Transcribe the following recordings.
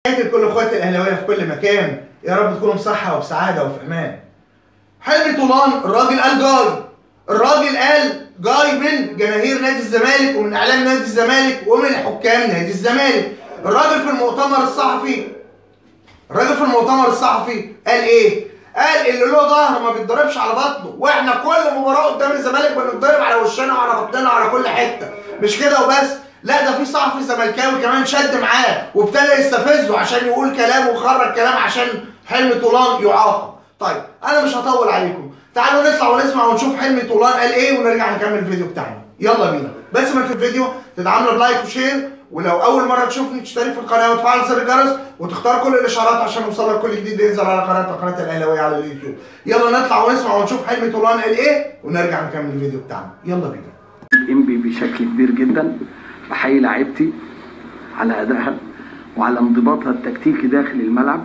تحياتي لكل اخواتي الاهلاويه في كل مكان يا رب تكونوا بصحه وبسعاده وفي امان حلمي طولان الراجل قال جاي الراجل قال جاي من جماهير نادي الزمالك ومن اعلام نادي الزمالك ومن حكام نادي الزمالك الراجل في المؤتمر الصحفي الراجل في المؤتمر الصحفي قال ايه قال اللي له ظهر ما بيتضربش على بطنه واحنا كل مباراه قدام الزمالك بنتضرب على وشنا وعلى بطننا وعلى كل حته مش كده وبس لا ده في صحفي زملكاوي كمان شد معاه وابتدى يستفزه عشان يقول كلام وخرج كلام عشان حلمي طولان يعاقب طيب انا مش هطول عليكم تعالوا نطلع ونسمع ونشوف حلمي طولان قال ايه ونرجع نكمل الفيديو بتاعنا يلا بينا بس ما في الفيديو تدعمنا بلايك وشير ولو اول مره تشوفني تشترك في القناه وتفعل زر الجرس وتختار كل الاشعارات عشان يوصلك كل جديد ينزل على قناه قناه الاهلاويه على اليوتيوب يلا نطلع ونسمع ونشوف حلمي طولان قال ايه ونرجع نكمل الفيديو بتاعنا يلا بينا انبي بشكل كبير جدا بحيي لاعيبتي على ادائها وعلى انضباطها التكتيكي داخل الملعب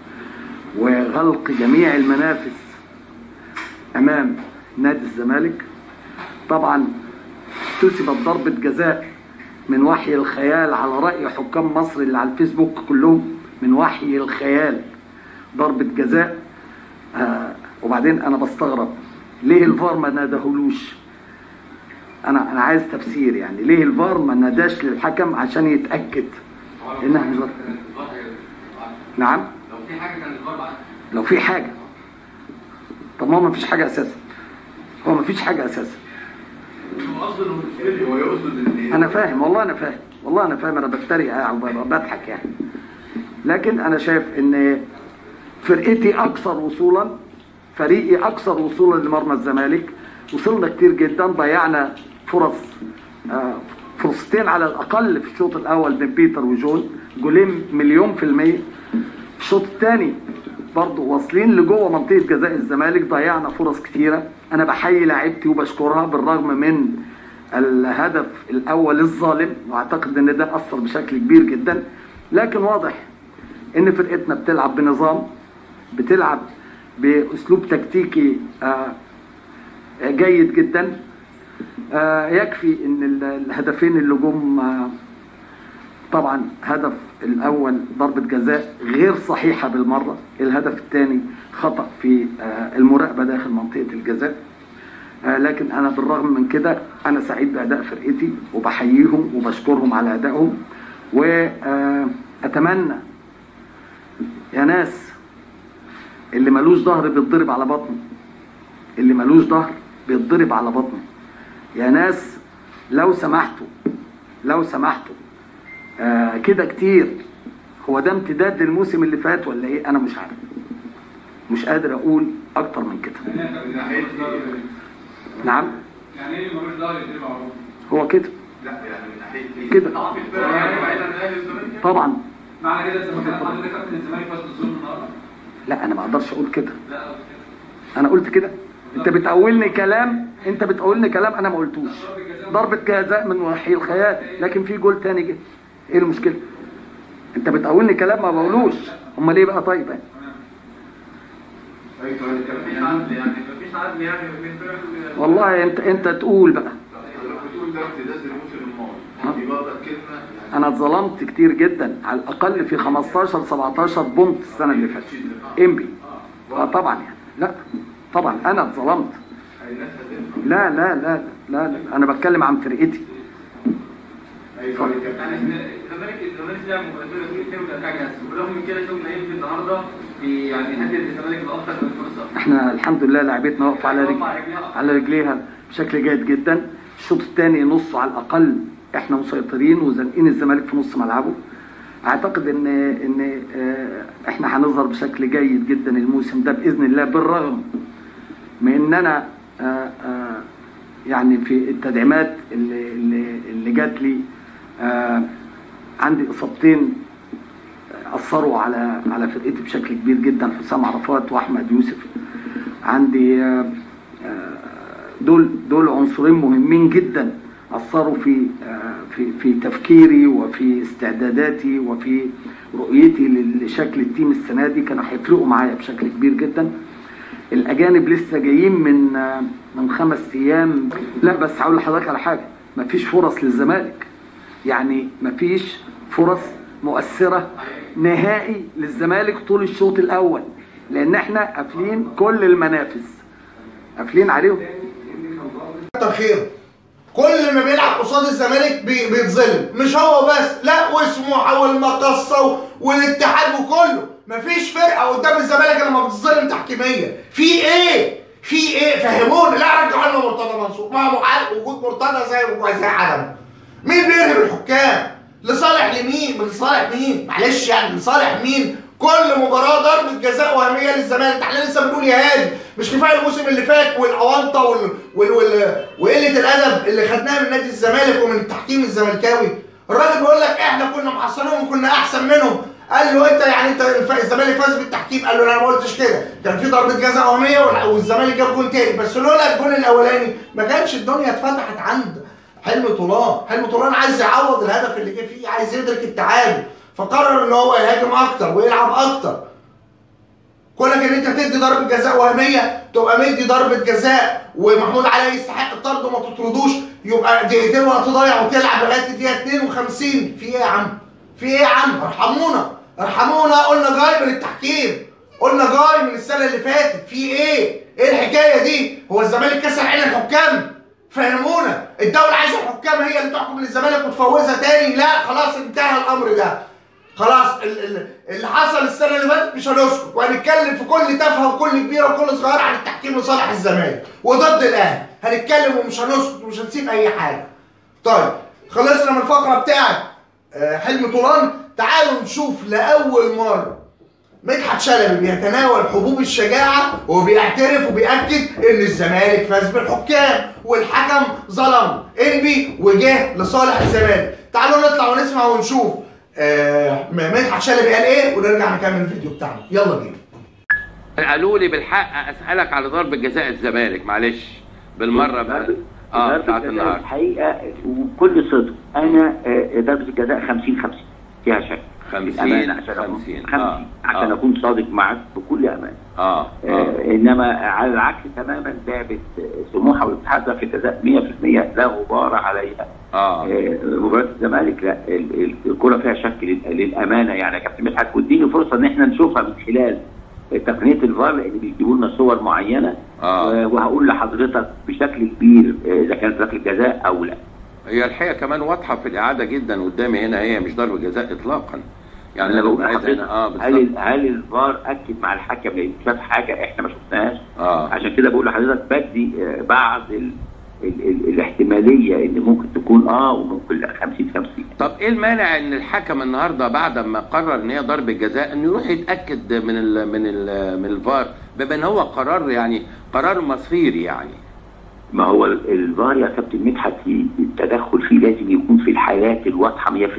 وغلق جميع المنافس امام نادي الزمالك طبعا كتسبت ضربه جزاء من وحي الخيال على راي حكام مصر اللي على الفيسبوك كلهم من وحي الخيال ضربه جزاء آه وبعدين انا بستغرب ليه الفار ما نادهولوش انا انا عايز تفسير يعني ليه الفار ما ناداش للحكم عشان يتاكد انها مش ضربة؟ نعم لو في حاجه كان الفار بعد لو في حاجه طب ما هو ما فيش حاجه اساسا هو ما فيش حاجه اساسا هو قصده انه مش هو يقصد ان انا فاهم والله انا فاهم والله انا فاهم انا بتريق او بضحك يعني لكن انا شايف ان فرقتي اكثر وصولا فريقي اكثر وصولا لمرمى الزمالك وصلنا كتير جدا ضيعنا فرص آه، فرصتين على الاقل في الشوط الاول من بيتر وجون جولين مليون في المية الشوط الثاني برضه واصلين لجوه منطقه جزاء الزمالك ضيعنا فرص كتيره انا بحيي لاعيبتي وبشكرها بالرغم من الهدف الاول الظالم واعتقد ان ده اثر بشكل كبير جدا لكن واضح ان فرقتنا بتلعب بنظام بتلعب باسلوب تكتيكي آه، جيد جدا آه، يكفي ان ال- الهدفين اللي جم آه، طبعا هدف الاول ضربه جزاء غير صحيحه بالمره الهدف الثاني خطا في آه، المراقبه داخل منطقه الجزاء آه، لكن انا بالرغم من كده انا سعيد باداء فرقتي وبحييهم وبشكرهم على ادائهم واتمنى يا ناس اللي ملوش ظهر بيتضرب على بطنه اللي ملوش ظهر بيتضرب على بطنه يا ناس لو سمحتوا لو سمحتوا آه كده كتير هو ده امتداد للموسم اللي فات ولا ايه انا مش عارف مش قادر اقول اكتر من كده من ناحيه نعم يعني ايه ملوش دعوه يتربع على هو كده لا يعني من ناحيه ايه؟ كده. طبعا في الفرق يعني بعيدا عن اهلي والزمالك طبعا معنى كده الزمالك حضرتك كابتن الزمالك فاز بالظلم النهارده؟ لا انا ما اقدرش اقول كده لا انا قلت كده انت بتقولني كلام انت بتقولني كلام انا ما قلتوش ضربة جزاء من وحي الخيال لكن في جول تاني جه ايه المشكلة انت بتقولني كلام ما بقولوش امال ليه بقى طيب يعني مفيش عدل يعني مفيش عدل يعني بين فرق والله انت انت تقول بقى بتقول ده امتداد للموسم الماضي دي برضه كلمه انا اتظلمت كتير جدا على الاقل في 15 17 بونت السنه اللي فاتت انبي اه طبعا يعني لا طبعا انا اتظلمت الناس هتفهم لا لا لا لا, لا. انا بتكلم عن فرقتي ايوه يعني الكابتن الزمالك الزمالك لعب مباراتين كتير كتير وترجع جاهز وبرغم من كده شفنا يمكن النهارده في يعني هدد الزمالك باكثر من فرصه احنا الحمد لله لعبتنا واقفه على رجل على رجليها بشكل جيد جدا الشوط الثاني نصه على الاقل احنا مسيطرين وزنقين الزمالك في نص ملعبه اعتقد ان ان اه، احنا هنظهر بشكل جيد جدا الموسم ده باذن الله بالرغم من ان انا اه، اه، يعني في التدعيمات اللي اللي, اللي جات لي اه، عندي اصابتين اثروا على على فرقتي بشكل كبير جدا حسام عرفات واحمد يوسف عندي آه، آه، دول دول عنصرين مهمين جدا اثروا في آه، في في تفكيري وفي استعداداتي وفي رؤيتي لشكل التيم السنه دي كانوا هيفرقوا معايا بشكل كبير جدا الاجانب لسه جايين من آه، من خمس ايام لا بس هقول لحضرتك على حاجه مفيش فرص للزمالك يعني مفيش فرص مؤثره نهائي للزمالك طول الشوط الاول لان احنا قافلين كل المنافذ قافلين عليهم كتر خيره كل ما بيلعب قصاد الزمالك بي- بيتظلم مش هو بس لا وسموحه والمقصه و- والاتحاد وكله مفيش فرقه قدام الزمالك لما بتتظلم تحكيميا في ايه في ايه فهمونا لا رجعوا لنا مرتضى منصور ما هو عارف وجود مرتضى زي زي عدم مين بيرهب الحكام لصالح لمين لصالح مين معلش يعني لصالح مين كل مباراه ضربه جزاء وهميه للزمالك احنا لسه بنقول يا هادي مش كفايه الموسم اللي فات والاونطه وال... وال... وال... وقله الادب اللي خدناها من نادي الزمالك ومن التحكيم الزملكاوي الراجل بيقول لك احنا كنا محصلينهم وكنا احسن منهم قال له انت يعني انت الف- الزمالك فاز بالتحكيم قال له لا انا ما قلتش كده كان في ضربه جزاء وهميه وال- والزمالك جاب جول تاني بس لولا الجول الاولاني ما كانش الدنيا اتفتحت عند حلمي طولان حلمي طولان عايز يعوض الهدف اللي جه فيه عايز يدرك التعادل فقرر ان هو يهاجم اكتر ويلعب اكتر كونك ان انت تدي ضربه جزاء وهميه تبقى مدي ضربه جزاء ومحمود علي يستحق الطرد وما تطردوش يبقى دقيقتين وقت ضايع وتلعب لغايه الدقيقه 52 في ايه يا عم؟ في ايه يا عم؟ ارحمونا ارحمونا قلنا جاي من التحكيم قلنا جاي من السنه اللي فاتت في ايه؟ ايه الحكايه دي؟ هو الزمالك كسر عين الحكام؟ فهمونا الدوله عايزه الحكام هي اللي تحكم للزمالك وتفوزها تاني لا خلاص انتهى الامر ده خلاص ال- ال- اللي حصل السنه اللي فاتت مش هنسكت وهنتكلم في كل تافهه وكل كبيره وكل صغيره عن التحكيم لصالح الزمالك وضد الاهلي هنتكلم ومش هنسكت ومش هنسيب اي حاجه طيب خلصنا من الفقره بتاعت آه، حلمي طولان تعالوا نشوف لاول مره مدحت شلبي بيتناول حبوب الشجاعة وبيعترف وبيأكد إن الزمالك فاز بالحكام والحكم ظلم انبي وجه لصالح الزمالك تعالوا نطلع ونسمع ونشوف آه مدحت شلبي قال إيه ونرجع نكمل الفيديو بتاعنا يلا بينا قالوا لي بالحق اسالك على ضربه جزاء الزمالك معلش بالمره بقى اه ضربة بتاعت الجزاء النهارده الحقيقه وبكل صدق انا آه، ضربه الجزاء 50 50 فيها شك 50 بالأمانة عشان أكون 50 50 آه، عشان آه. اكون صادق معك بكل امان اه اه آه انما على العكس تماما لعبه سموحه والاتحاد ضربه الجزاء 100% لا غبار عليها اه آه، مباراه الزمالك لا ال- ال- الكره فيها شك لل- للامانه يعني يا كابتن مدحت واديني فرصه ان احنا نشوفها من خلال تقنيه الفار لان بيجيبوا لنا صور معينه آه. و- وهقول لحضرتك بشكل كبير آه، اذا كانت ركله جزاء او لا هي الحقيقه كمان واضحه في الاعاده جدا قدامي هنا هي مش ضربه جزاء اطلاقا يعني انا انا بقول عايز لحضرتك هنا اه هل بالظبط ال- هل الفار اكد مع الحكم لان شاف حاجه احنا ما شفناهاش اه عشان كده بقول لحضرتك بدي آه، بعض ال ال ال الاحتماليه ان ممكن تكون اه وممكن لا 50 50 طب ايه المانع ان الحكم النهارده بعد ما قرر ان هي ضربه جزاء انه يروح يتاكد من ال من ال من الفار بما ان هو قرار يعني قرار مصيري يعني ما هو ال- الفار يا كابتن مدحت في التدخل فيه لازم يكون في الحالات الواضحه 100%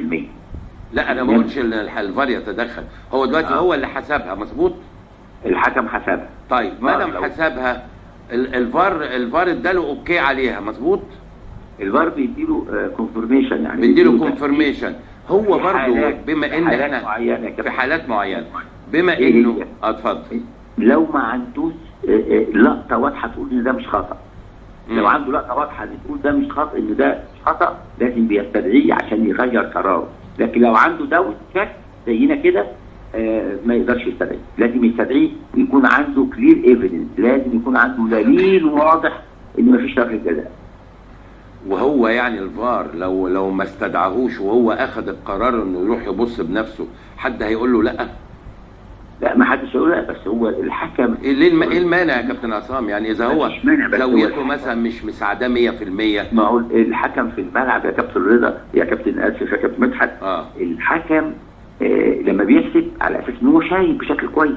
لا انا ما نعم. قلتش ان الح- الفار يتدخل هو دلوقتي آه. هو اللي حسبها مظبوط الحكم حسبها طيب ما آه، دام لو- حسبها ال- الفار الفار اداله اوكي عليها مظبوط الفار بيديله كونفرميشن يعني بيديله تأكيد. كونفرميشن هو في برضه حالات- بما في ان حالات احنا معينة يا كابتن. في حالات معينه بما إيه انه هي؟ اه اتفضل لو ما عندوش آه، آه، لقطه واضحه تقول ان ده مش خطا لو مم. عنده لقطه واضحه ان تقول ده مش خطا ان ده مش خطا لازم بيستدعيه عشان يغير قراره لكن لو عنده دوت شك زينا كده آه ما يقدرش يستدعيه لازم يستدعيه ويكون عنده كلير ايفيدنس لازم يكون عنده دليل واضح ان ما فيش ركله جزاء وهو يعني الفار لو لو ما استدعاهوش وهو اخذ القرار انه يروح يبص بنفسه حد هيقول له لا لا ما حدش يقول لا بس هو الحكم ايه ليه الم- ايه المانع يا كابتن عصام يعني اذا هو مفيش مانع، بس هو زاويته الحكم. مثلا مش مساعداه 100% ما هو الحكم في الملعب يا كابتن رضا يا كابتن اسف يا كابتن مدحت اه الحكم آه لما بيحسب على اساس ان هو شايف بشكل كويس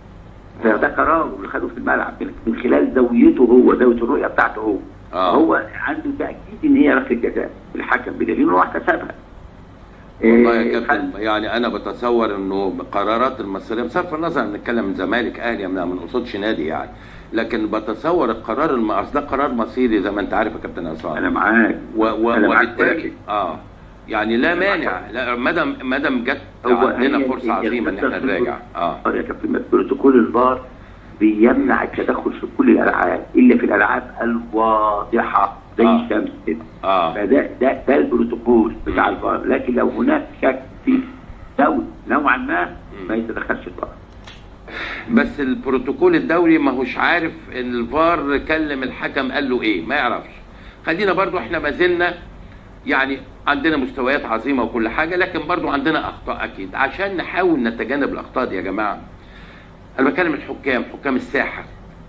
فده قراره اللي خده في الملعب من- من خلال زاويته هو زاويه الرؤيه بتاعته هو آه. هو عنده تاكيد ان هي ركله جزاء الحكم بدليل انه هو احتسبها والله آه، يا كابتن يعني انا بتصور انه قرارات المصريه بصرف النظر نتكلم من زمالك اهلي ما بنقصدش نادي يعني لكن بتصور القرار الم... أصل ده قرار مصيري زي ما انت عارف يا كابتن عصام انا معاك و... و... أنا معاك وبالتالي ولكن- اه يعني لا أنا معاك مانع لا ما دام ما دام جت هو عندنا هي- فرصه هي عظيمه ان احنا الفكرة في نراجع اه اه يا كابتن مدحت، بروتوكول الفار بيمنع التدخل في كل الالعاب الا في الالعاب الواضحه زي آه. الشمس كده اه فده ده ده البروتوكول بتاع الفار لكن لو هناك شك في زاويه نوعا ما ما يتدخلش الفار بس البروتوكول الدولي ما هوش عارف ان الفار كلم الحكم قال له ايه ما يعرفش خلينا برضو احنا ما زلنا يعني عندنا مستويات عظيمه وكل حاجه لكن برضو عندنا اخطاء اكيد عشان نحاول نتجنب الاخطاء دي يا جماعه انا بكلم الحكام حكام الساحه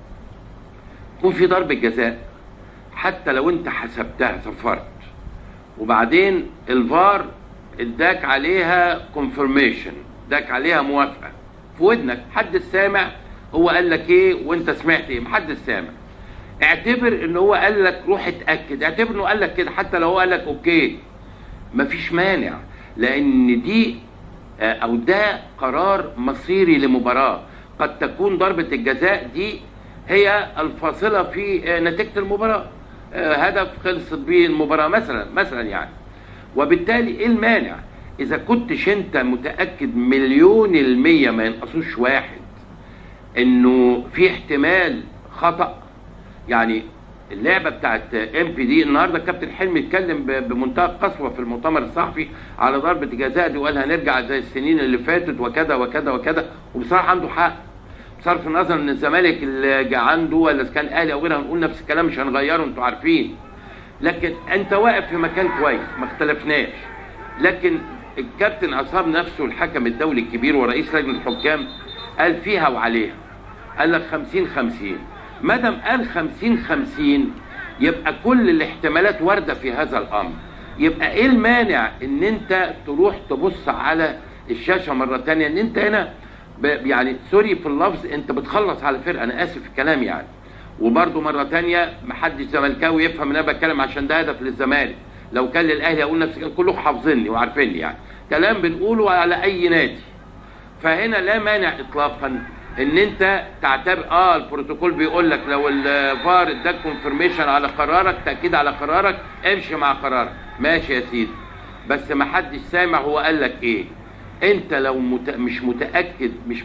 يكون في ضربه جزاء حتى لو انت حسبتها صفرت وبعدين الفار اداك عليها كونفirmation اداك عليها موافقه في ودنك حد سامع هو قال لك ايه وانت سمعت ايه محدش سامع اعتبر ان هو قال لك روح اتاكد اعتبر انه قال لك كده حتى لو هو قال لك اوكي مفيش مانع لان دي آه، او ده قرار مصيري لمباراه قد تكون ضربه الجزاء دي هي الفاصله في آه، نتيجه المباراه آه، هدف خلصت بيه المباراه مثلا مثلا يعني وبالتالي ايه المانع اذا كنتش انت متاكد مليون المية ما ينقصوش واحد انه في احتمال خطأ يعني اللعبه بتاعت ام بي دي النهارده كابتن حلمي اتكلم ب- بمنتهى القسوه في المؤتمر الصحفي على ضربه الجزاء دي وقال هنرجع زي السنين اللي فاتت وكذا وكذا وكذا وبصراحه عنده حق بصرف النظر ان الزمالك اللي جه عنده ولا اذا كان اهلي او غيرها هنقول نفس الكلام مش هنغيره انتوا عارفين لكن انت واقف في مكان كويس ما اختلفناش لكن الكابتن عصام نفسه الحكم الدولي الكبير ورئيس لجنه الحكام قال فيها وعليها قال لك 50 50 ما دام قال 50 50 يبقى كل الاحتمالات وارده في هذا الامر يبقى ايه المانع ان انت تروح تبص على الشاشه مره تانية ان انت هنا ب- يعني سوري في اللفظ انت بتخلص على فرقه انا اسف في الكلام يعني وبرده مره تانية محدش زملكاوي يفهم ان انا بتكلم عشان ده هدف للزمالك لو كان للاهلي اقول نفس الكلام كلكم حافظيني وعارفيني يعني كلام بنقوله على اي نادي فهنا لا مانع اطلاقا ان انت تعتبر اه البروتوكول بيقول لك لو الفار اداك كونفirmation على قرارك تاكيد على قرارك امشي مع قرارك ماشي يا سيدي بس ما حدش سامع هو قال لك ايه انت لو مت... مش متاكد مش 100%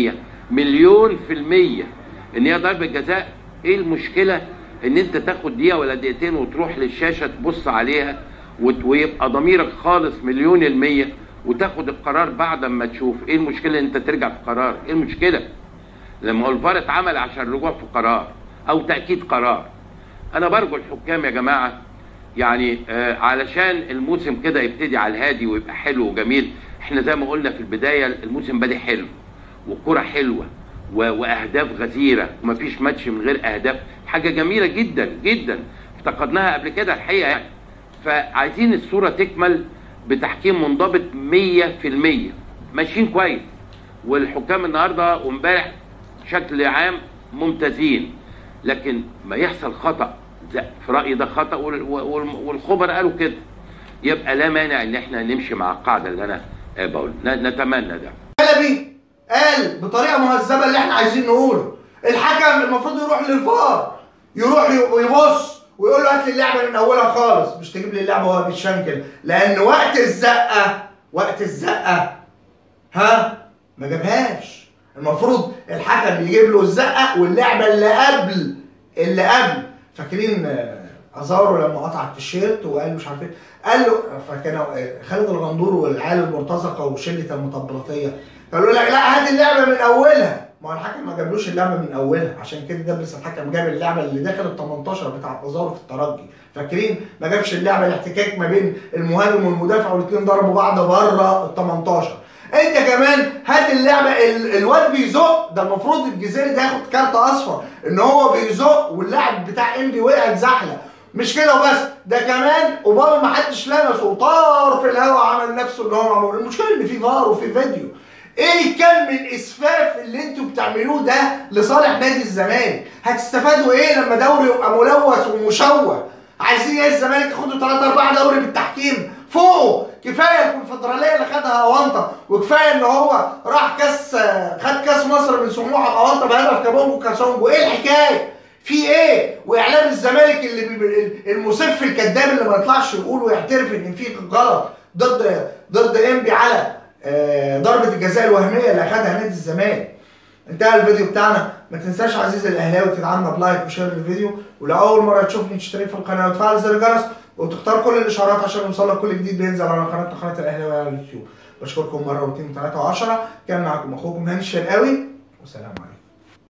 مليون في الميه ان هي ضربه جزاء ايه المشكله ان انت تاخد دقيقه ولا دقيقتين وتروح للشاشه تبص عليها وت- ويبقى ضميرك خالص مليون الميه وتاخد القرار بعد ما تشوف ايه المشكله ان انت ترجع في قرار ايه المشكله لما هو الفار اتعمل عشان الرجوع في قرار او تاكيد قرار انا برجو الحكام يا جماعه يعني آه علشان الموسم كده يبتدي على الهادي ويبقى حلو وجميل احنا زي ما قلنا في البدايه الموسم بادئ حلو والكره حلوه و- واهداف غزيره ومفيش ماتش من غير اهداف حاجه جميله جدا جدا افتقدناها قبل كده الحقيقه يعني فعايزين الصوره تكمل بتحكيم منضبط 100% ماشيين كويس والحكام النهارده وامبارح بشكل عام ممتازين لكن ما يحصل خطا زي- في رايي ده خطا وال- وال- والخبراء قالوا كده يبقى لا مانع ان احنا نمشي مع القاعده اللي انا آه، بقول ن- نتمنى ده شلبي قال بطريقه مهذبه اللي احنا عايزين نقوله الحكم المفروض يروح للفار يروح ي- ويبص ويقول له هات لي اللعبه من اولها خالص مش تجيب لي اللعبه وهو بيتشنكل لان وقت الزقه وقت الزقه ها ما جابهاش المفروض الحكم يجيب له الزقه واللعبه اللي قبل اللي قبل فاكرين آه، ازارو لما قطع التيشيرت وقال مش عارف ايه قال له فكان آه، خالد الغندور والعيال المرتزقه وشله المطبلاتيه قالوا لك لا هات اللعبه من اولها ما هو الحكم ما جابلوش اللعبه من اولها عشان كده دبلس الحكم جاب اللعبه اللي داخل ال 18 بتاع ازارو في الترجي فاكرين ما جابش اللعبه الاحتكاك ما بين المهاجم والمدافع والاثنين ضربوا بعض بره ال 18 انت كمان هات اللعبه ال- الواد بيزق ده المفروض الجزيري ده ياخد كارت اصفر ان هو بيزق واللاعب بتاع انبي وقع اتزحلق مش كده وبس ده كمان اوباما ما حدش لمسه وطار في الهواء عمل نفسه ان هو معمول المشكله ان في فار وفي فيديو ايه كم الاسفاف اللي انتوا بتعملوه ده لصالح نادي الزمالك هتستفادوا ايه لما دوري يبقى ملوث ومشوه عايزين ايه الزمالك ياخدوا 3 4 دوري بالتحكيم فوقه كفايه الكونفدراليه اللي خدها اونطه وكفايه ان هو راح كاس خد كاس مصر من سموحه باونطه بهدف كابونجو كاسونجو ايه الحكايه في ايه واعلام الزمالك اللي بي المسف الكذاب اللي ما يطلعش يقول ويعترف ان في غلط ضد ضد انبي على آه، ضربه الجزاء الوهميه اللي اخدها نادي الزمالك انتهى الفيديو بتاعنا ما تنساش عزيزي الاهلاوي تدعمنا بلايك وشير الفيديو ولو اول مره تشوفني تشترك في القناه وتفعل زر الجرس وتختار كل الاشعارات عشان يوصلك كل جديد بينزل على قناتنا قناه الاهلاوي على اليوتيوب بشكركم مره واثنين وثلاثه وعشره كان معكم اخوكم هاني الشرقاوي والسلام عليكم